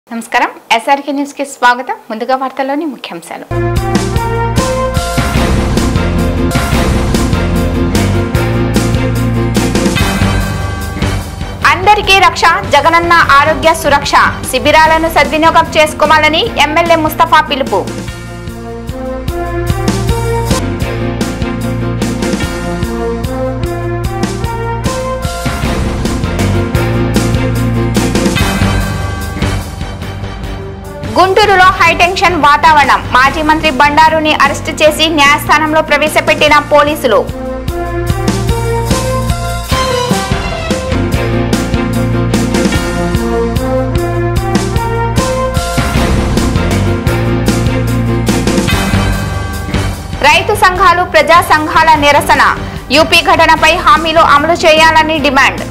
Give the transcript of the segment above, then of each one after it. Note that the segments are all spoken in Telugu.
నమస్కారం ఎస్ఆర్కే న్యూస్ కి స్వాగతం ముందుగా వార్తల్లోని ముఖ్యాంశాలు అందరికీ రక్ష జగనన్న ఆరోగ్య సురక్ష శిబిరాలను సద్వినియోగం చేసుకోవాలని ఎమ్మెల్యే ముస్తఫా పిలుపు గుంటూరులో హైటెన్షన్ వాతావరణం మాజీ మంత్రి బండారుని అరెస్టు చేసి న్యాయస్థానంలో ప్రవేశపెట్టిన పోలీసులు రైతు సంఘాలు ప్రజా సంఘాల నిరసన యూపీ ఘటనపై హామీలు అమలు చేయాలని డిమాండ్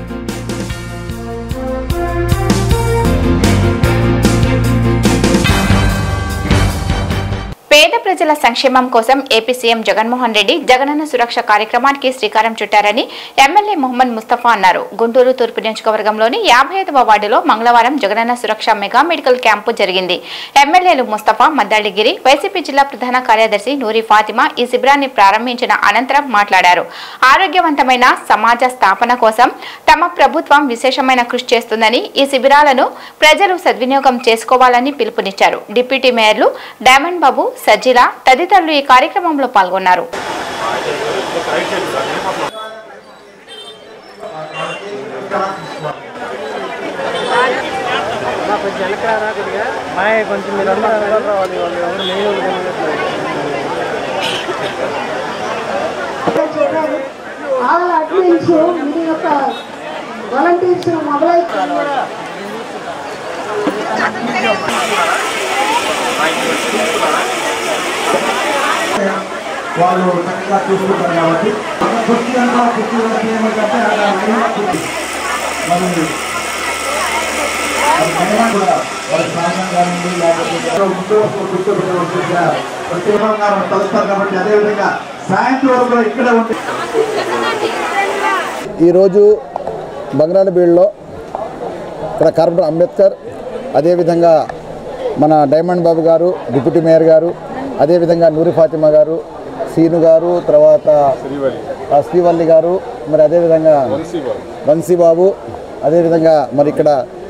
పేద ప్రజల సంక్షేమం కోసం ఏపీ సీఎం జగన్మోహన్ రెడ్డి జగనన్న సురక్ష కార్యక్రమానికి శ్రీకారం చుట్టారని ఎమ్మెల్యే మొహమ్మద్ ముస్తఫా అన్నారు గుంటూరు తూర్పు నియోజకవర్గంలోని యాభై ఐదవ వార్డులో మంగళవారం Jagananna Suraksha mega medical camp జరిగింది ఎమ్మెల్యేలు ముస్తఫా మద్దాళిగిరి వైసీపీ జిల్లా ప్రధాన కార్యదర్శి నూరి ఫాతిమా ఈ శిబిరాన్ని ప్రారంభించిన అనంతరం మాట్లాడారు ఆరోగ్యవంతమైన సమాజ స్థాపన కోసం తమ ప్రభుత్వం విశేషమైన కృషి చేస్తుందని ఈ శిబిరాలను ప్రజలు సద్వినియోగం చేసుకోవాలని పిలుపునిచ్చారు డిప్యూటీ మేయర్లు డైమండ్ బాబు సజ్జిల తదితరులు ఈ కార్యక్రమంలో పాల్గొన్నారు మా కొంచెం వెనకారా కొద్దిగా మా కొంచెం మీరు అందరూ వెనకాల రావాలి వాళ్ళు ఎవరు మెయిన్ వాళ్ళు కనిపించట్లేదు. చేయడం ఆల్ అటెండెన్స్ మీ యొక్క వాలంటీర్స్ మొదలైతే వాళ్ళు చక్కగా చూసుకుంటారు కాబట్టి ఒక కుర్చీ అంతా కుర్చీ ఏమంటే అక్కడ లైన్గా కుర్చీ మరి మరి భగవాన్ కూడా వాళ్ళ స్నానం కానివ్వండి లేకపోతే ఉద్యోగస్తులు కూర్చోబెట్టవలసి ప్రత్యేకంగా తలుస్తారు కాబట్టి అదేవిధంగా సాయంత్రం వరకు కూడా ఇక్కడే ఉంటే ఈరోజు బంగ్రాడబీడులో ఇక్కడ కార్పొరేటర్ అంబేద్కర్ అదేవిధంగా మన డైమండ్ బాబు గారు డిప్యూటీ మేయర్ గారు అదేవిధంగా నూరి ఫాతిమా గారు సీను గారు తర్వాత ఆ శ్రీవల్లి గారు మరి అదేవిధంగా వంశీబాబు అదేవిధంగా మరి ఇక్కడ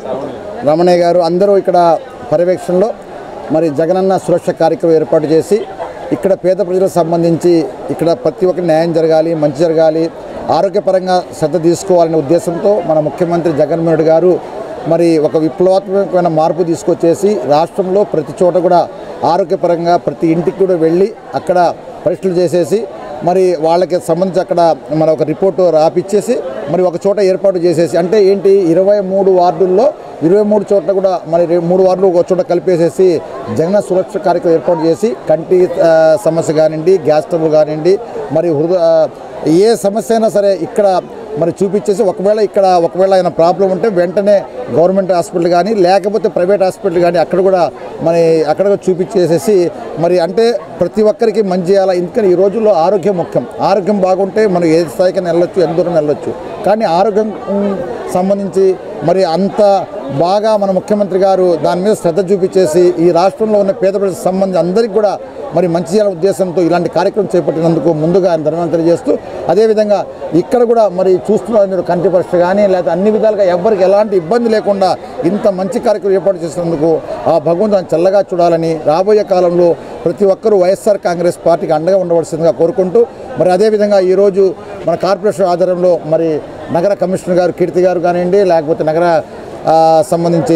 రమణయ్య గారు అందరూ ఇక్కడ పర్యవేక్షణలో మరి జగనన్న సురక్ష కార్యక్రమం ఏర్పాటు చేసి ఇక్కడ పేద ప్రజలకు సంబంధించి ఇక్కడ ప్రతి ఒక్కరి న్యాయం జరగాలి మంచి జరగాలి ఆరోగ్యపరంగా శ్రద్ధ తీసుకోవాలనే ఉద్దేశంతో మన ముఖ్యమంత్రి జగన్మోహన్ రెడ్డి గారు మరి ఒక విప్లవాత్మకమైన మార్పు తీసుకొచ్చేసి రాష్ట్రంలో ప్రతి చోట కూడా ఆరోగ్యపరంగా ప్రతి ఇంటికి కూడా వెళ్ళి అక్కడ పరీక్షలు చేసేసి మరి వాళ్ళకి సంబంధించి అక్కడ మన ఒక రిపోర్టు రాపిచ్చేసి మరి ఒక చోట ఏర్పాటు చేసేసి అంటే ఏంటి ఇరవై మూడు వార్డుల్లో ఇరవై మూడు చోట్ల కూడా మరి రె- మూడు వార్డులు ఒక చోట కలిపేసేసి జగన సురక్ష కార్యక్రమం ఏర్పాటు చేసి కంటి ఆ, సమస్య కానివ్వండి గ్యాస్ ట్రబుల్ కానివ్వండి మరి హృదయ ఏ సమస్య అయినా సరే ఇక్కడ మరి చూపించేసి ఒకవేళ ఇక్కడ ఒకవేళ ఏమైనా ప్రాబ్లం ఉంటే వెంటనే గవర్నమెంట్ హాస్పిటల్ కానీ లేకపోతే ప్రైవేట్ హాస్పిటల్ కానీ అక్కడ కూడా మరి అక్కడ కూడా చూపించేసేసి మరి అంటే ప్రతి ఒక్కరికి మంచి చేయాలి ఎందుకని ఈ రోజుల్లో ఆరోగ్యం ముఖ్యం ఆరోగ్యం బాగుంటే మనం ఏ స్థాయికైనా వెళ్ళొచ్చు ఎంత దూరం వెళ్ళొచ్చు కానీ ఆరోగ్యం ఉమ్, సంబంధించి మరి అంత బాగా మన ముఖ్యమంత్రి గారు దాని మీద శ్రద్ధ చూపించేసి ఈ రాష్ట్రంలో ఉన్న పేద ప్రజలకు సంబంధించి అందరికీ కూడా మరి మంచి చేయాలనే ఉద్దేశంతో ఇలాంటి కార్యక్రమం చేపట్టినందుకు ముందుగా ఆయన ధన్యవాదాలు తెలియజేస్తూ అదేవిధంగా ఇక్కడ కూడా మరి చూస్తున్నారు మీరు కంటి పరీక్ష కానీ లేదా అన్ని విధాలుగా ఎవరికి ఎలాంటి ఇబ్బంది లేకుండా ఇంత మంచి కార్యక్రమం ఏర్పాటు చేసినందుకు ఆ భగవంతుని చల్లగా చూడాలని రాబోయే కాలంలో ప్రతి ఒక్కరూ వైఎస్ఆర్ కాంగ్రెస్ పార్టీకి అండగా ఉండవలసిందిగా కోరుకుంటూ మరి అదేవిధంగా ఈరోజు మన కార్పొరేషన్ ఆధ్వర్యంలో మరి నగర కమిషనర్ గారు కీర్తి గారు కానివ్వండి లేకపోతే నగర ఆ, సంబంధించి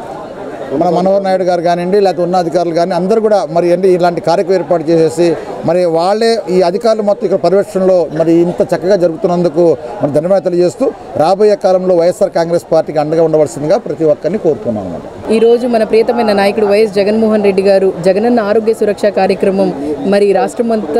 మన మనోహర్ నాయుడు గారు కానివ్వండి లేకపోతే ఉన్న అధికారులు కానీ అందరూ కూడా మరి ఏంటి ఇలాంటి కార్యక్రమం ఏర్పాటు చేసేసి మరి వాళ్ళే ఈ అధికారులు మొత్తం ఇక్కడ పర్యవేక్షణలో మరి ఇంత చక్కగా జరుగుతున్నందుకు మరి ధన్యవాదాలు తెలియజేస్తూ రాబోయే కాలంలో వైఎస్ఆర్ కాంగ్రెస్ పార్టీకి అండగా ఉండవలసిందిగా ప్రతి ఒక్కరిని కోరుతున్నాను అన్నమాట ఈ రోజు మన ప్రియతమైన నాయకుడు వైఎస్ జగన్మోహన్ రెడ్డి గారు జగనన్న ఆరోగ్య సురక్ష కార్యక్రమం మరి రాష్ట్రమంతా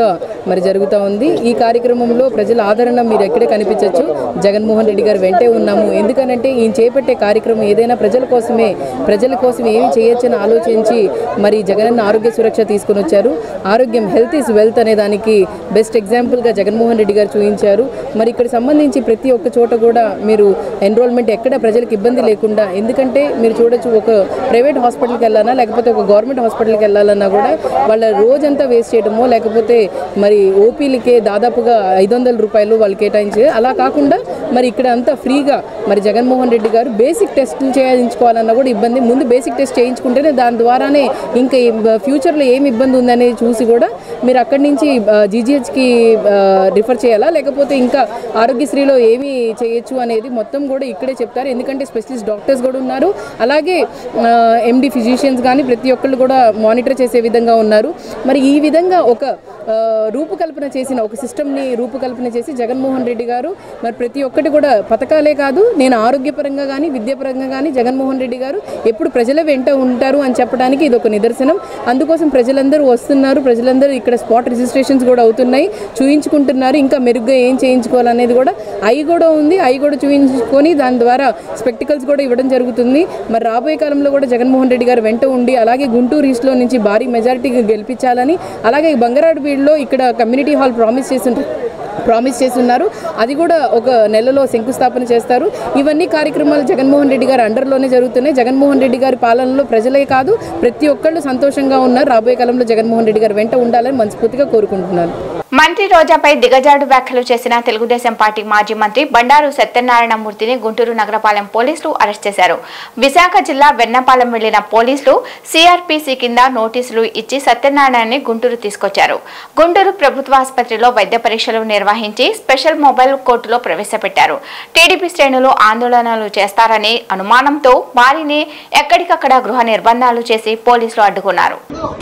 మరి జరుగుతూ ఉంది ఈ కార్యక్రమంలో ప్రజల ఆదరణ మీరు ఎక్కడే కనిపించవచ్చు జగన్మోహన్ రెడ్డి గారు వెంటే ఉన్నాము ఎందుకనంటే ఈయన చేపట్టే కార్యక్రమం ఏదైనా ప్రజల కోసమే ప్రజల కోసం ఏమి చేయొచ్చని ఆలోచించి మరి జగనన్న ఆరోగ్య సురక్ష తీసుకొని వచ్చారు ఆరోగ్యం హెల్త్ ఈజ్ వెల్త్ అనే దానికి బెస్ట్ ఎగ్జాంపుల్గా జగన్మోహన్ రెడ్డి గారు చూపించారు మరి ఇక్కడ సంబంధించి ప్రతి ఒక్క చోట కూడా మీరు ఎన్రోల్మెంట్ ఎక్కడ ప్రజలకు ఇబ్బంది లేకుండా ఎందుకంటే మీరు చూడొచ్చు ఒక ప్రైవేట్ హాస్పిటల్కి వెళ్ళాలన్నా లేకపోతే ఒక గవర్నమెంట్ హాస్పిటల్కి వెళ్ళాలన్నా కూడా వాళ్ళ రోజంతా వేస్ట్ చేయడమో లేకపోతే మరి ఓపీలకే దాదాపుగా ఐదు వందల రూపాయలు వాళ్ళు కేటాయించి అలా కాకుండా మరి ఇక్కడ అంతా ఫ్రీగా మరి జగన్మోహన్ రెడ్డి గారు బేసిక్ టెస్టులు చేయించుకోవాలన్నా కూడా ఇబ్బంది ముందు బేసిక్ టెస్ట్ చేయించుకుంటేనే దాని ద్వారానే ఇంకా ఫ్యూచర్లో ఏమి ఇబ్బంది ఉందనేది చూసి కూడా మీరు అక్కడి నుంచి జీజీహెచ్కి రిఫర్ చేయాలా లేకపోతే ఇంకా ఆరోగ్యశ్రీలో ఏమి చేయొచ్చు అనేది మొత్తం కూడా ఇక్కడే చెప్తారు ఎందుకంటే స్పెషలిస్ట్ డాక్టర్స్ కూడా ఉన్నారు అలాగే ఎండి ఫిజిషియన్స్ కానీ ప్రతి ఒక్కళ్ళు కూడా మానిటర్ చేసే విధంగా ఉన్నారు మరి ఈ విధంగా ఒక ఆ, రూపకల్పన చేసిన ఒక సిస్టమ్ని రూపకల్పన చేసి జగన్మోహన్ రెడ్డి గారు మరి ప్రతి ఒక్కటి కూడా పథకాలే కాదు నేను ఆరోగ్యపరంగా కానీ విద్యాపరంగా కానీ జగన్మోహన్ రెడ్డి గారు ఎప్పుడు ప్రజల వెంట ఉంటారు అని చెప్పడానికి ఇది ఒక నిదర్శనం అందుకోసం ప్రజలందరూ వస్తున్నారు ప్రజలందరూ ఇక్కడ స్పాట్ రిజిస్ట్రేషన్స్ కూడా అవుతున్నాయి చూయించుకుంటున్నారు ఇంకా మెరుగ్గా ఏం చేయించుకోవాలనేది కూడా ఐ కూడా ఉంది ఐ కూడా చూయించుకొని దాని ద్వారా స్పెక్టికల్స్ కూడా ఇవ్వడం జరుగుతుంది మరి రాబోయే కాలంలో కూడా జగన్మోహన్ రెడ్డి గారు వెంట ఉండి అలాగే గుంటూరు ఈస్ట్లో నుంచి భారీ మెజారిటీగా గెలిపించాలని అలాగే బంగారాడుపీడిలో ఇక్కడ కమ్యూనిటీ హాల్ ప్రామిస్ చేసి ప్రామిస్ చేసి ఉన్నారు అది కూడా ఒక నెలలో శంకుస్థాపన చేస్తారు ఇవన్నీ కార్యక్రమాలు జగన్మోహన్ రెడ్డి గారి అండర్లోనే జరుగుతున్నాయి జగన్మోహన్ రెడ్డి గారి పాలనలో ప్రజలే కాదు ప్రతి ఒక్కళ్ళు సంతోషంగా ఉన్నారు రాబోయే కాలంలో జగన్మోహన్ రెడ్డి గారు వెంట ఉండాలని మనస్ఫూర్తిగా కోరుకుంటున్నాను మంత్రి రోజాపై దిగజాడు వ్యాఖ్యలు చేసిన తెలుగుదేశం పార్టీ మాజీ మంత్రి బండారు సత్యనారాయణ మూర్తిని గుంటూరు నగరపాలెం పోలీసులు అరెస్ట్ చేశారు విశాఖ జిల్లా వెన్నపాలెం వెళ్లిన పోలీసులు సిఆర్పిసి కింద నోటీసులు ఇచ్చి సత్యనారాయణని గుంటూరు తీసుకొచ్చారు గుంటూరు ప్రభుత్వ ఆసుపత్రిలో వైద్య పరీక్షలు నిర్వహించి స్పెషల్ మొబైల్ కోర్టులో ప్రవేశపెట్టారు టీడీపీ శ్రేణులు ఆందోళనలు చేస్తారని అనుమానంతో వారిని ఎక్కడికక్కడ గృహ నిర్బంధాలు చేసి పోలీసులు అడ్డుకున్నారు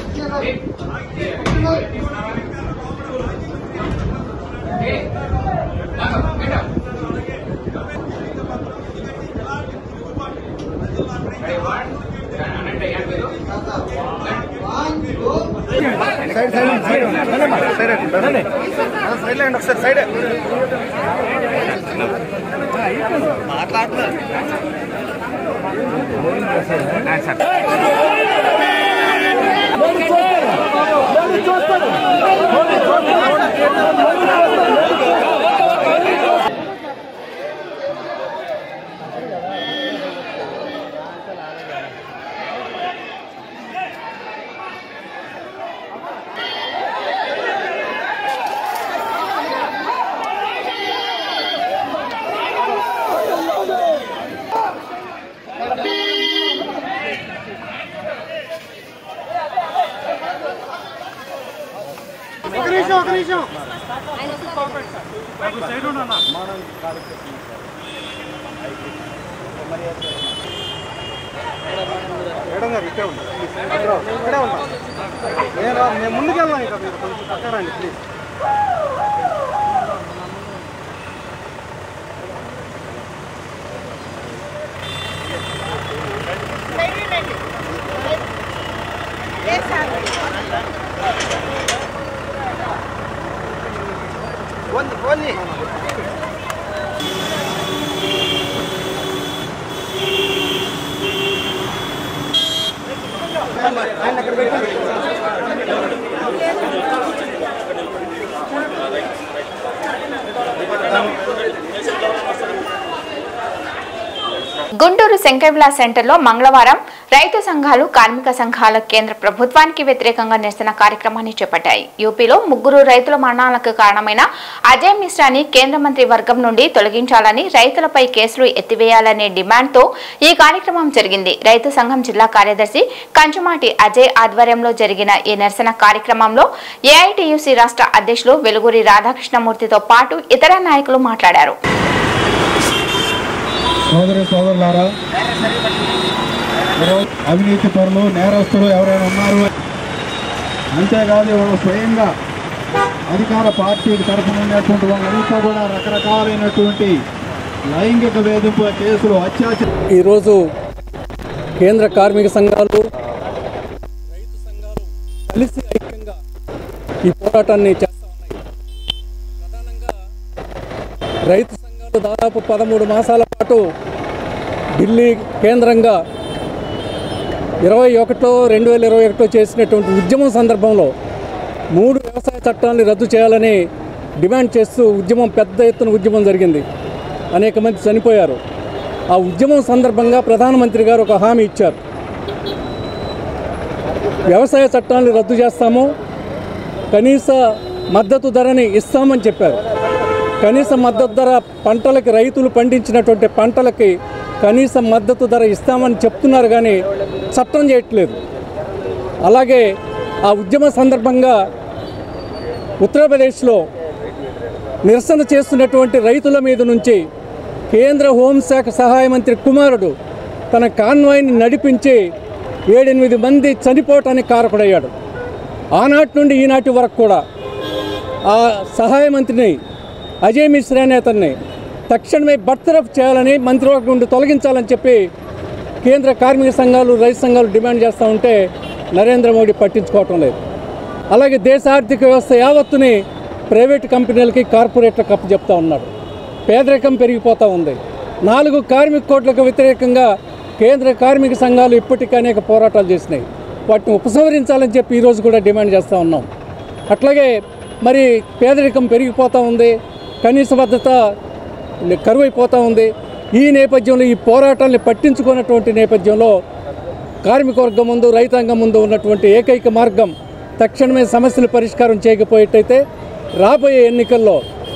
ఒక నిమిషం ఒక నిమిషం సైడ్ ఉన్నా మేడం గారు ఇక్కడే ఉన్నా ఇక్కడే ఉన్నా నేను రా- నేను ముందుకు వెళ్ళాను ఇక మీరు కొంచెం పక్క రండి ప్లీజ్ పోనీ పోనీ ఆయన అక్కడ పెట్టండి గుంటూరు శంకర్విలా సెంటర్లో మంగళవారం రైతు సంఘాలు కార్మిక సంఘాల కేంద్ర ప్రభుత్వానికి వ్యతిరేకంగా నిరసన కార్యక్రమాన్ని చేపట్టాయి యూపీలో ముగ్గురు రైతుల మరణాలకు కారణమైన అజయ్ మిశ్రాని కేంద్ర మంత్రి వర్గం నుండి తొలగించాలని రైతులపై కేసులు ఎత్తివేయాలనే డిమాండ్తో ఈ కార్యక్రమం జరిగింది రైతు సంఘం జిల్లా కార్యదర్శి కంచుమాటి అజయ్ ఆధ్వర్యంలో జరిగిన ఈ నిరసన కార్యక్రమంలో ఏఐటియుసి రాష్ట్ర అధ్యక్షులు వెలుగురి రాధాకృష్ణమూర్తితో పాటు ఇతర నాయకులు మాట్లాడారు సోదరి సోదరులారా ఈరోజు అవినీతి పరులు నేరస్తులు ఎవరైనా ఉన్నారు అంతేకాదు వాళ్ళు స్వయంగా అధికార పార్టీకి తరఫున ఉన్నటువంటి వాళ్ళంతా కూడా రకరకాలైనటువంటి లైంగిక వేధింపు కేసులు అత్యాచార ఈరోజు కేంద్ర కార్మిక సంఘాలు రైతు సంఘాలు కలిసి ఐక్యంగా ఈ పోరాటాన్ని చేస్తా ఉన్నాయి రైతు సంఘాలు దాదాపు పదమూడు మాసాల పాటు ఢిల్లీ కేంద్రంగా ఇరవై ఒకటో రెండు వేల ఇరవై ఒకటో చేసినటువంటి ఉద్యమం సందర్భంలో మూడు వ్యవసాయ చట్టాలను రద్దు చేయాలని డిమాండ్ చేస్తూ ఉద్యమం పెద్ద ఎత్తున ఉద్యమం జరిగింది అనేక మంది చనిపోయారు ఆ ఉద్యమం సందర్భంగా ప్రధానమంత్రి గారు ఒక హామీ ఇచ్చారు వ్యవసాయ చట్టాలను రద్దు చేస్తాము కనీస మద్దతు ధరని ఇస్తామని చెప్పారు కనీస మద్దతు ధర పంటలకి రైతులు పండించినటువంటి పంటలకి కనీస మద్దతు ధర ఇస్తామని చెప్తున్నారు కానీ చట్టం చేయట్లేదు అలాగే ఆ ఉద్యమ సందర్భంగా ఉత్తరప్రదేశ్లో నిరసన చేస్తున్నటువంటి రైతుల మీద నుంచి కేంద్ర హోంశాఖ సహాయ మంత్రి కుమారుడు తన కాన్వాయ్ని నడిపించి ఏడెనిమిది మంది చనిపోవటానికి కారకుడయ్యాడు ఆనాటి నుండి ఈనాటి వరకు కూడా ఆ సహాయ మంత్రిని అజయ్ మిశ్రా అనే అతన్ని తక్షణమే బర్తరఫ్ చేయాలని మంత్రివర్గం నుండి తొలగించాలని చెప్పి కేంద్ర కార్మిక సంఘాలు రైతు సంఘాలు డిమాండ్ చేస్తూ ఉంటే నరేంద్ర మోడీ పట్టించుకోవటం లేదు అలాగే దేశ ఆర్థిక వ్యవస్థ యావత్తుని ప్రైవేట్ కంపెనీలకి కార్పొరేట్లకు అప్పు చెప్తా ఉన్నాడు పేదరికం పెరిగిపోతూ ఉంది నాలుగు కార్మిక కోట్లకు వ్యతిరేకంగా కేంద్ర కార్మిక సంఘాలు ఇప్పటికీ అనేక పోరాటాలు చేసినాయి వాటిని ఉపసంహరించాలని చెప్పి ఈరోజు కూడా డిమాండ్ చేస్తూ ఉన్నాం అట్లాగే మరి పేదరికం పెరిగిపోతూ ఉంది కనీస భద్రత కరువైపోతూ ఉంది ఈ నేపథ్యంలో ఈ పోరాటాన్ని పట్టించుకున్నటువంటి నేపథ్యంలో కార్మిక వర్గం ముందు రైతాంగం ముందు ఉన్నటువంటి ఏకైక మార్గం తక్షణమే సమస్యలు పరిష్కారం చేయకపోయేటైతే రాబోయే ఎన్నికల్లో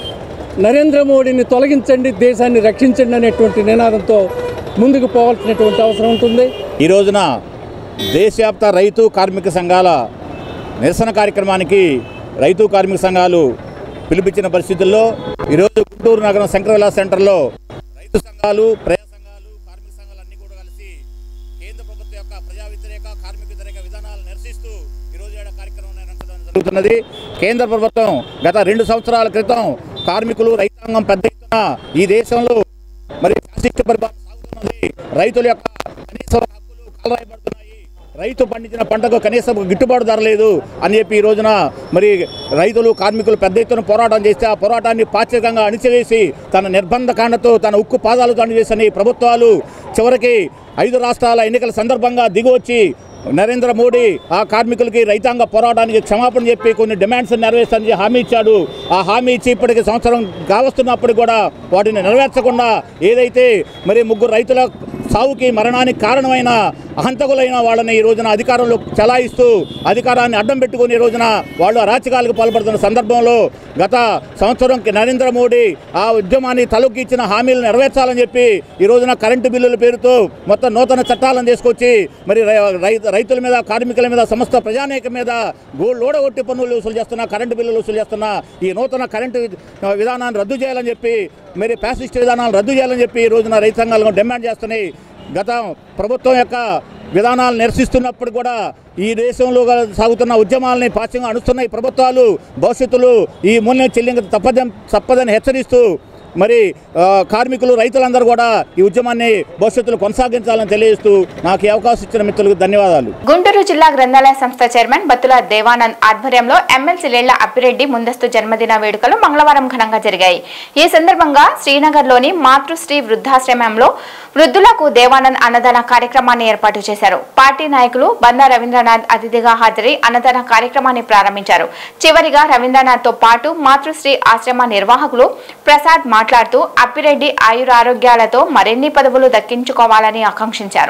నరేంద్ర మోడీని తొలగించండి దేశాన్ని రక్షించండి అనేటువంటి నినాదంతో ముందుకు పోవాల్సినటువంటి అవసరం ఉంటుంది ఈ రోజున దేశవ్యాప్త రైతు కార్మిక సంఘాల నిరసన కార్యక్రమానికి రైతు కార్మిక సంఘాలు పిలిపించిన పరిస్థితుల్లో ఈరోజు గుంటూరు నగరం శంకరవిలా సెంటర్లో రైతు సంఘాలు ప్రజా సంఘాలు కార్మిక సంఘాలు అన్ని కూడా కలిసి కేంద్ర ప్రభుత్వం యొక్క ప్రజా వ్యతిరేక కార్మిక వ్యతిరేక విధానాలు నిరసిస్తూ ఈరోజు ఈడ కార్యక్రమం నిర్వహించడం జరుగుతున్నది కేంద్ర ప్రభుత్వం గత రెండు సంవత్సరాల క్రితం కార్మికులు రైతాంగం పెద్ద ఎత్తున ఈ దేశంలో మరి ఫ్యాసిస్ట్ పరిపాలన సాగుతున్నది రైతుల యొక్క కనీస హక్కులు కాలరాయబడుతున్నాయి రైతు పండించిన పంటకు కనీసం గిట్టుబాటు ధర లేదు అని చెప్పి ఈ రోజున మరి రైతులు కార్మికులు పెద్ద ఎత్తున పోరాటం చేస్తే ఆ పోరాటాన్ని పాక్షికంగా అణిచివేసి తన నిర్బంధ కాండతో తన ఉక్కు పాదాలు అణివేసని ప్రభుత్వాలు చివరికి ఐదు రాష్ట్రాల ఎన్నికల సందర్భంగా దిగివచ్చి నరేంద్ర మోడీ ఆ కార్మికులకి రైతాంగ పోరాటానికి క్షమాపణ చెప్పి కొన్ని డిమాండ్స్ నెరవేర్చని హామీ ఇచ్చాడు ఆ హామీ ఇచ్చి ఇప్పటికి సంవత్సరం కావస్తున్నప్పుడు కూడా వాటిని నెరవేర్చకుండా ఏదైతే మరి ముగ్గురు రైతుల సావుకి మరణానికి కారణమైన అహంతకులైన వాళ్ళని ఈ రోజున అధికారంలో చలాయిస్తూ అధికారాన్ని అడ్డం పెట్టుకుని ఈ రోజున వాళ్ళు అరాచకాలకు పాల్పడుతున్న సందర్భంలో గత సంవత్సరంకి నరేంద్ర మోడీ ఆ ఉద్యమాన్ని తలొక్కి ఇచ్చిన హామీలు నెరవేర్చాలని చెప్పి ఈ రోజున కరెంటు బిల్లుల పేరుతో మొత్తం నూతన చట్టాలను తీసుకొచ్చి మరి రై- రై- రైతుల మీద కార్మికుల మీద సమస్త ప్రజానేకం మీద గోల్డ్ ఓడగొట్టి పన్నులు వసూలు చేస్తున్న కరెంటు బిల్లులు వసూలు చేస్తున్న ఈ నూతన కరెంటు వి- విధానాన్ని రద్దు చేయాలని చెప్పి మరి ఫ్యాసిస్ట్ విధానాలను రద్దు చేయాలని చెప్పి ఈ రోజున రైతు సంఘాలను డిమాండ్ చేస్తున్నాయి గత ప్రభుత్వం యొక్క విధానాలు నిరసిస్తున్నప్పుడు కూడా ఈ దేశంలో గల- సాగుతున్న ఉద్యమాలని పాశ్యంగా అణుస్తున్న ఈ ప్రభుత్వాలు భవిష్యత్తులో ఈ మూల్యం చెల్లింక తప్పదని తప్పదని హెచ్చరిస్తూ మరి ఆ, కార్మికులు రైతులందరూ కూడా ఈ ఉద్యమాన్ని భవిష్యత్తులో కొనసాగించాలని తెలియజేస్తూ నాకు ఈ అవకాశం ఇచ్చిన మిత్రులకు ధన్యవాదాలు గుంటూరు జిల్లా గ్రంథాలయ సంస్థ చైర్మన్ బత్తుల దేవానంద్ ఆధ్వర్యంలో ఎమ్మెల్సీ లేళ్ల అప్పిరెడ్డి ముందస్తు జన్మదిన వేడుకలు మంగళవారం ఘనంగా జరిగాయి ఈ సందర్భంగా శ్రీనగర్లోని మాతృశ్రీ వృద్ధాశ్రమంలో వృద్ధులకు దేవానంద్ అన్నదాన కార్యక్రమాన్ని ఏర్పాటు చేశారు పార్టీ నాయకులు బందా రవీంద్రనాథ్ అతిథిగా హాజరై అన్నదాన కార్యక్రమాన్ని ప్రారంభించారు చివరిగా రవీంద్రనాథ్ తో పాటు మాతృశ్రీ ఆశ్రమ నిర్వాహకులు ప్రసాద్ మాట్లాడుతూ అప్పిరెడ్డి ఆయురారోగ్యాలతో మరిన్ని పదవులు దక్కించుకోవాలని ఆకాంక్షించారు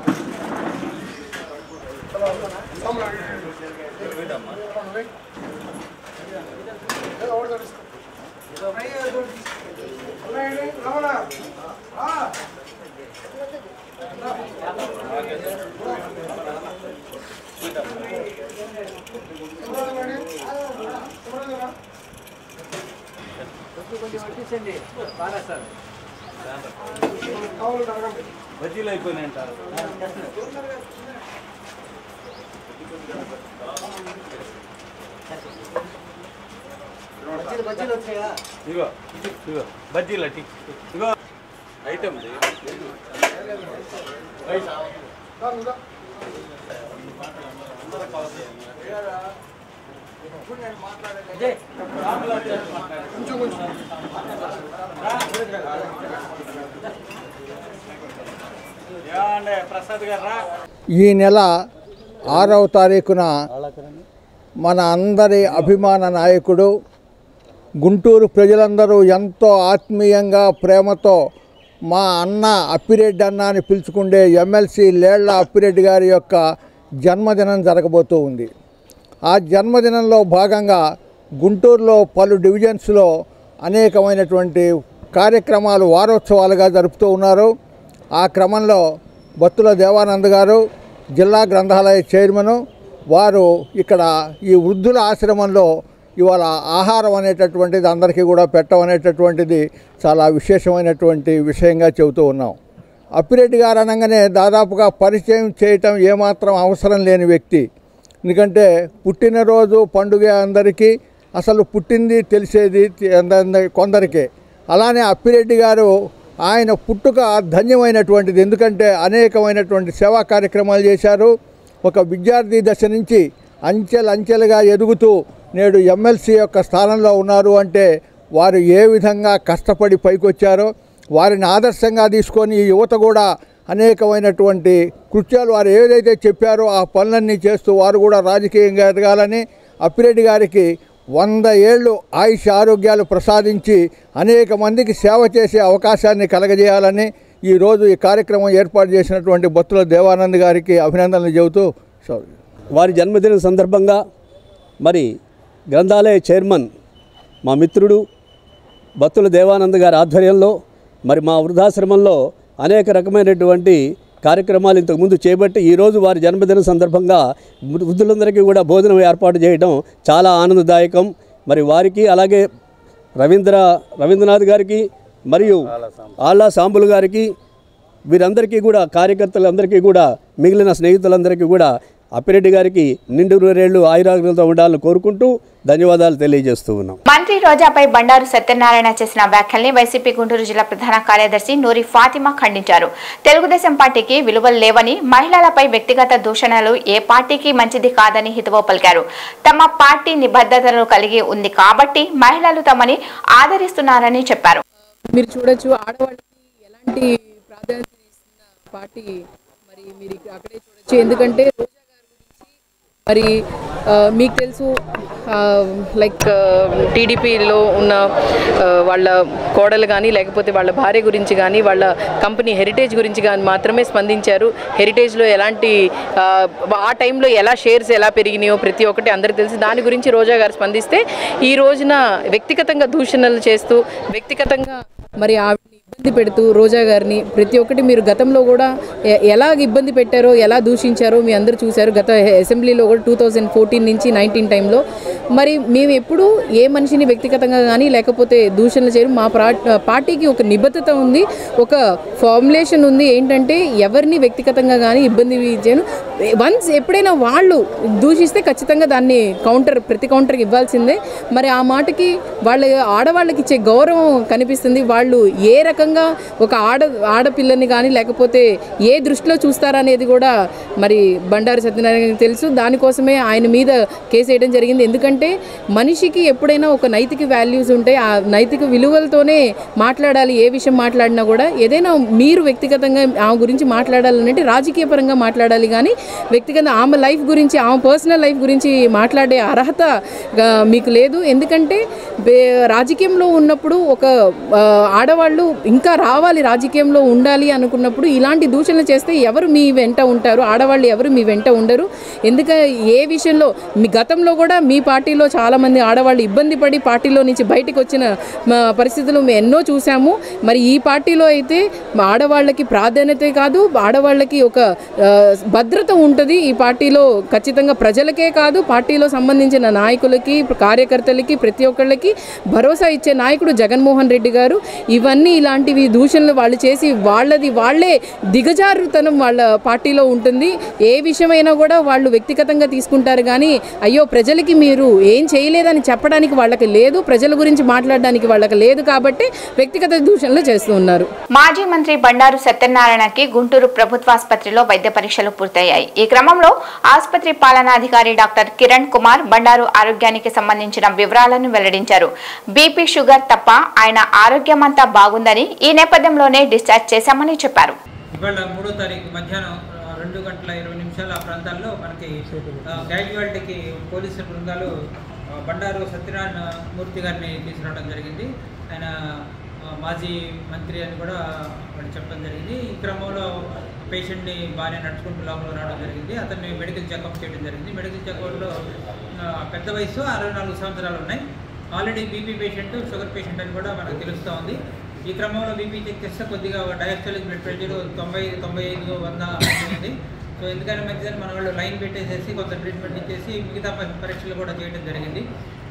ఇగో ఇగో బజ్జీలు అట్టి ఇగో ఐటమ్ ఈ నెల ఆరవ తారీఖున మన అందరి అభిమాన నాయకుడు గుంటూరు ప్రజలందరూ ఎంతో ఆత్మీయంగా ప్రేమతో మా అన్న అప్పిరెడ్డి అన్న అని పిలుచుకుండే ఎమ్మెల్సీ లేళ్ల అప్పిరెడ్డి గారి యొక్క జన్మదినం జరగబోతూ ఉంది ఆ జన్మదినంలో భాగంగా గుంటూరులో పలు డివిజన్స్లో అనేకమైనటువంటి కార్యక్రమాలు వారోత్సవాలుగా జరుపుతూ ఉన్నారు ఆ క్రమంలో బత్తుల దేవానంద్ గారు జిల్లా గ్రంథాలయ చైర్మను వారు ఇక్కడ ఈ వృద్ధుల ఆశ్రమంలో ఇవాళ ఆహారం అనేటటువంటిది అందరికీ కూడా పెట్టమనేటటువంటిది చాలా విశేషమైనటువంటి విషయంగా చెబుతూ ఉన్నాం అప్పిరెడ్డి గారు అనగానే దాదాపుగా పరిచయం చేయటం ఏమాత్రం అవసరం లేని వ్యక్తి ఎందుకంటే పుట్టినరోజు పండుగ అందరికీ అసలు పుట్టింది తెలిసేది అంద- కొందరికే అలానే అప్పిరెడ్డి గారు ఆయన పుట్టుక ధన్యమైనటువంటిది ఎందుకంటే అనేకమైనటువంటి సేవా కార్యక్రమాలు చేశారు ఒక విద్యార్థి దశ నుంచి అంచెలంచెలుగా ఎదుగుతూ నేడు ఎమ్మెల్సీ యొక్క స్థానంలో ఉన్నారు అంటే వారు ఏ విధంగా కష్టపడి పైకొచ్చారో వారిని ఆదర్శంగా తీసుకొని ఈ యువత కూడా అనేకమైనటువంటి కృత్యాలు వారు ఏదైతే చెప్పారో ఆ పనులన్నీ చేస్తూ వారు కూడా రాజకీయంగా ఎదగాలని అప్పిరెడ్డి గారికి వంద ఏళ్ళు ఆయుష్ ఆరోగ్యాలు ప్రసాదించి అనేక మందికి సేవ చేసే అవకాశాన్ని కలగజేయాలని ఈరోజు ఈ కార్యక్రమం ఏర్పాటు చేసినటువంటి బొత్తుల దేవానంద్ గారికి అభినందనలు చెబుతూ సారీ వారి జన్మదినం సందర్భంగా మరి గ్రంథాలయ చైర్మన్ మా మిత్రుడు బత్తుల దేవానంద్ గారి ఆధ్వర్యంలో మరి మా వృద్ధాశ్రమంలో అనేక రకమైనటువంటి కార్యక్రమాలు ఇంతకుముందు చేపట్టి ఈరోజు వారి జన్మదిన సందర్భంగా వృద్ధులందరికీ కూడా భోజనం ఏర్పాటు చేయడం చాలా ఆనందదాయకం మరి వారికి అలాగే రవీంద్ర రవీంద్రనాథ్ గారికి మరియు ఆళ్ళ సాంబులు గారికి వీరందరికీ కూడా కార్యకర్తలందరికీ కూడా మిగిలిన స్నేహితులందరికీ కూడా అప్పిరెడ్డి గారికి నిండు నూరేళ్లు ఆయురాగ్రంతో ఉండాలని కోరుకుంటూ ధన్యవాదాలు తెలియజేస్తూ ఉన్నాం మంత్రి రోజాపై బండారు సత్యనారాయణ చేసిన వ్యాఖ్యల్ని వైసీపీ గుంటూరు జిల్లా ప్రధాన కార్యదర్శి నూరి ఫాతిమా ఖండించారు తెలుగుదేశం పార్టీకి విలువలు లేవని మహిళలపై వ్యక్తిగత దూషణలు ఏ పార్టీకి మంచిది కాదని హితవు పలికారు తమ పార్టీ నిబద్ధతలు కలిగి ఉంది కాబట్టి మహిళలు తమని ఆదరిస్తున్నారని చెప్పారు మీరు చూడొచ్చు ఆడవాళ్ళకి ఎలాంటి ప్రాధాన్యత ఇస్తున్న పార్టీ మరి మీరు ఇక్కడ- అక్కడే చూడొచ్చు ఎందుకంటే రోజా గారి గురించి మరి ఆ, మీకు తెలుసు లైక్ టీడీపీలో ఉన్న ఆ, వాళ్ళ కోడలు కానీ లేకపోతే వాళ్ళ భార్య గురించి కానీ వాళ్ళ కంపెనీ హెరిటేజ్ గురించి కానీ మాత్రమే స్పందించారు హెరిటేజ్లో ఎలాంటి ఆ, ఆ టైంలో ఎలా షేర్స్ ఎలా పెరిగినాయో ప్రతి ఒక్కటి అందరికీ తెలుసు దాని గురించి రోజా గారు స్పందిస్తే ఈ రోజున వ్యక్తిగతంగా దూషణలు చేస్తూ వ్యక్తిగతంగా మరి ఆవిడని ఇబ్బంది పెడుతూ రోజా గారిని ప్రతి ఒక్కటి మీరు గతంలో కూడా ఎ- ఎలా ఇబ్బంది పెట్టారో ఎలా దూషించారో మీ అందరూ చూశారు గత అసెంబ్లీలో కూడా టూ థౌజండ్ ఫోర్టీన్ నుంచి నైన్టీన్ టైంలో మరి మేము ఎప్పుడూ ఏ మనిషిని వ్యక్తిగతంగా కానీ లేకపోతే దూషణలు చేయడం మా ప్రా పార్టీకి ఒక నిబద్ధత ఉంది ఒక ఫార్ములేషన్ ఉంది ఏంటంటే ఎవరిని వ్యక్తిగతంగా కానీ ఇబ్బంది చేయను వన్స్ ఎప్పుడైనా వాళ్ళు దూషిస్తే ఖచ్చితంగా దాన్ని కౌంటర్ ప్రతి కౌంటర్కి ఇవ్వాల్సిందే మరి ఆ మాటకి వాళ్ళ ఆడవాళ్ళకి ఇచ్చే గౌరవం కనిపిస్తుంది వాళ్ళు ఏ రకంగా ఒక ఆడ ఆడపిల్లని కానీ లేకపోతే ఏ దృష్టిలో చూస్తారనేది కూడా మరి బండారు సత్యనారాయణకి తెలుసు దానికోసమే ఆయన మీద కేసు వేయడం జరిగింది ఎందుకంటే మనిషికి ఎప్పుడైనా ఒక నైతిక వాల్యూస్ ఉంటాయి ఆ నైతిక విలువలతోనే మాట్లాడాలి ఏ విషయం మాట్లాడినా కూడా ఏదైనా మీరు వ్యక్తిగతంగా ఆమె గురించి మాట్లాడాలంటే రాజకీయ పరంగా మాట్లాడాలి కానీ వ్యక్తిగతంగా ఆమె లైఫ్ గురించి ఆమె పర్సనల్ లైఫ్ గురించి మాట్లాడే అర్హత గా మీకు లేదు ఎందుకంటే బే- రాజకీయంలో ఉన్నప్పుడు ఒక ఆ, ఆడవాళ్ళు ఇంకా రావాలి రాజకీయంలో ఉండాలి అనుకున్నప్పుడు ఇలాంటి దూషణలు చేస్తే ఎవరు మీ వెంట ఉంటారు ఆడవాళ్ళు ఎవరు మీ వెంట ఉండరు ఎందుకంటే ఏ విషయంలో మీ గతంలో కూడా మీ పార్టీలో చాలామంది ఆడవాళ్ళు ఇబ్బంది పడి పార్టీలో నుంచి బయటకు వచ్చిన మా పరిస్థితులు మేము ఎన్నో చూసాము మరి ఈ పార్టీలో అయితే మా ఆడవాళ్ళకి ప్రాధాన్యత కాదు ఆడవాళ్ళకి ఒక ఆ, భద్రత ఉంటుంది ఈ పార్టీలో ఖచ్చితంగా ప్రజలకే కాదు పార్టీలో సంబంధించిన నాయకులకి కార్యకర్తలకి ప్రతి ఒక్కళ్ళకి భరోసా ఇచ్చే నాయకుడు జగన్మోహన్ రెడ్డి గారు ఇవన్నీ ఇలాంటి ఇలాంటివి దూషణలు వాళ్ళు చేసి వాళ్ళది వాళ్ళే దిగజారుతనం వాళ్ళ పార్టీలో ఉంటుంది ఏ విషయమైనా కూడా వాళ్ళు వ్యక్తిగతంగా తీసుకుంటారు కానీ అయ్యో ప్రజలకి మీరు ఏం చేయలేదని చెప్పడానికి వాళ్ళకి లేదు ప్రజల గురించి మాట్లాడడానికి వాళ్ళకి లేదు కాబట్టి వ్యక్తిగత దూషణలు చేస్తూ ఉన్నారు మాజీ మంత్రి బండారు సత్యనారాయణకి గుంటూరు ప్రభుత్వాసుపత్రిలో వైద్య పరీక్షలు పూర్తయ్యాయి ఈ క్రమంలో ఆసుపత్రి పాలనాధికారి డాక్టర్ కిరణ్ కుమార్ బండారు ఆరోగ్యానికి సంబంధించిన వివరాలను వెల్లడించారు బీపీ షుగర్ తప్ప ఆయన ఆరోగ్యమంతా బాగుందని ఈ నేపథ్యంలోనే డిశ్చార్జ్ చేశామని చెప్పారు ఇవాళ మూడో తారీఖు మధ్యాహ్నం ఆ, రెండు గంటల ఇరవై నిమిషాల ఆ ప్రాంతాల్లో మనకి క్యాజువాలిటీకి పోలీసు బృందాలు ఆ, బండారు సత్యనారాయణ మూర్తి గారిని తీసుకురావడం జరిగింది ఆయన ఆ, మాజీ మంత్రి అని కూడా వాళ్ళు చెప్పడం జరిగింది ఈ క్రమంలో పేషెంట్ని బాగానే నడుచుకుంటూ లోపల రావడం జరిగింది అతన్ని మెడికల్ చెకప్ చేయడం జరిగింది మెడికల్ చెకప్లో పెద్ద వయసు అరవై నాలుగు సంవత్సరాలు ఉన్నాయి already BP patient sugar patient అని కూడా మనకు తెలుస్తూ ఉంది ఈ క్రమంలో బీపీ చెక్ చేస్తే కొద్దిగా డయాస్టలిక్ బ్లడ్ ప్రెషర్ తొంభై తొంభై ఐదు వంద ఉంది సో ఎందుకని మంచిదని మన వాళ్ళు లైన్ పెట్టేసేసి కొంత ట్రీట్మెంట్ ఇచ్చేసి మిగతా ప- పరీక్షలు కూడా చేయడం జరిగింది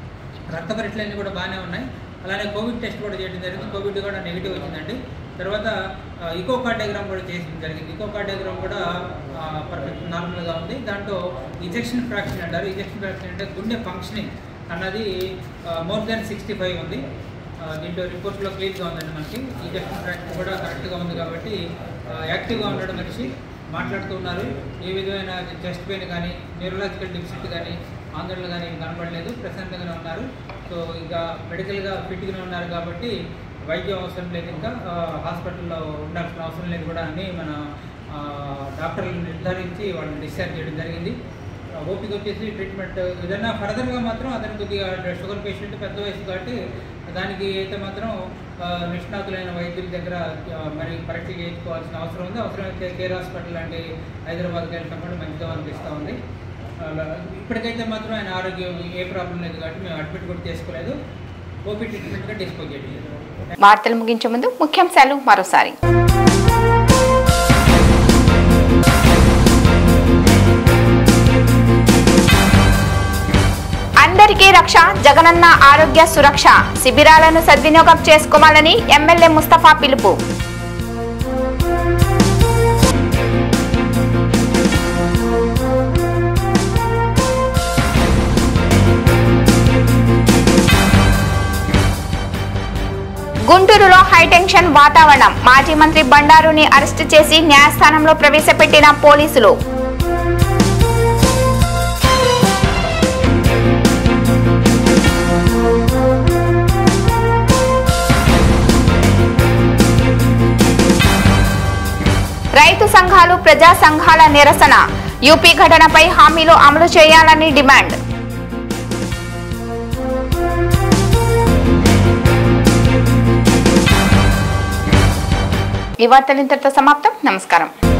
రక్త పరీక్షలు అన్నీ కూడా బాగానే ఉన్నాయి అలానే కోవిడ్ టెస్ట్ కూడా చేయడం జరిగింది కోవిడ్ కూడా నెగిటివ్ వచ్చిందండి తర్వాత ఇకో కార్డియోగ్రామ్ కూడా చేసిన జరిగింది ఇకో కార్డియోగ్రామ్ కూడా పర్ఫెక్ట్ నార్మల్గా ఉంది దాంట్లో ఇంజెక్షన్ ఫ్రాక్షన్ అంటారు ఇంజెక్షన్ ఫ్రాక్షన్ అంటే గుండె ఫంక్షనింగ్ అన్నది మోర్ దాన్ సిక్స్టీ ఫైవ్ ఉంది ఆ, దీంట్లో రిపోర్ట్స్లో క్లియర్గా ఉందండి మనకి ఇంజెక్షన్ ఫ్రాక్షన్ కూడా కరెక్ట్గా ఉంది కాబట్టి ఆ, యాక్టివ్గా ఉన్నాడు మనిషి మాట్లాడుతూ ఉన్నారు ఏ విధమైన చెస్ట్ పెయిన్ కానీ న్యూరలాజికల్ డిఫిసిట్ కానీ ఆందోళన కానీ ఏం కనపడలేదు ప్రశాంతంగానే ఉన్నారు సో ఇంకా మెడికల్గా ఫిట్గానే ఉన్నారు కాబట్టి వైద్యం అవసరం లేదు ఇంకా ఆ, హాస్పిటల్లో ఉండాల్సిన అవసరం లేదు కూడా అని మన ఆ, డాక్టర్లు నిర్ధారించి వాళ్ళని డిశ్చార్జ్ చేయడం జరిగింది ఆ, ఓపిక వచ్చేసి ట్రీట్మెంట్ ఏదైనా ఫర్దర్గా మాత్రం అతను కొద్దిగా షుగర్ పేషెంట్ పెద్ద వయసు కాబట్టి దానికి అయితే మాత్రం ఆ, నిష్ణాతులైన వైద్యుల దగ్గర ఆ, మరి పరీక్ష చేయించుకోవాల్సిన అవసరం ఉంది అవసరమైతే కేర్ హాస్పిటల్ లాంటి హైదరాబాద్కి వెళ్ళటం కూడా మంచిగా అనిపిస్తూ ఉంది అలా ఇప్పటికైతే మాత్రం ఆయన ఆరోగ్యం ఏ ప్రాబ్లం లేదు కాబట్టి మేము అడ్మిట్ కూడా చేసుకోలేదు ఓపీ ట్రీట్మెంట్గా డిస్పోజ్ చేయడం లేదు వార్తలు ముగించే ముందు ముఖ్యాంశాలు మరోసారి అందరికీ రక్ష జగనన్న ఆరోగ్య సురక్ష శిబిరాలను సద్వినియోగం చేసుకోవాలని ఎమ్మెల్యే ముస్తఫా పిలుపు గుంటూరులో హైటెన్షన్ వాతావరణం మాజీ మంత్రి బండారుని అరెస్టు చేసి న్యాయస్థానంలో ప్రవేశపెట్టిన పోలీసులు రైతు సంఘాలు ప్రజా సంఘాల నిరసన యూపీ ఘటనపై హామీలు అమలు చేయాలని డిమాండ్ ఈ వార్తలు ఇంతటితో సమాప్తం నమస్కారం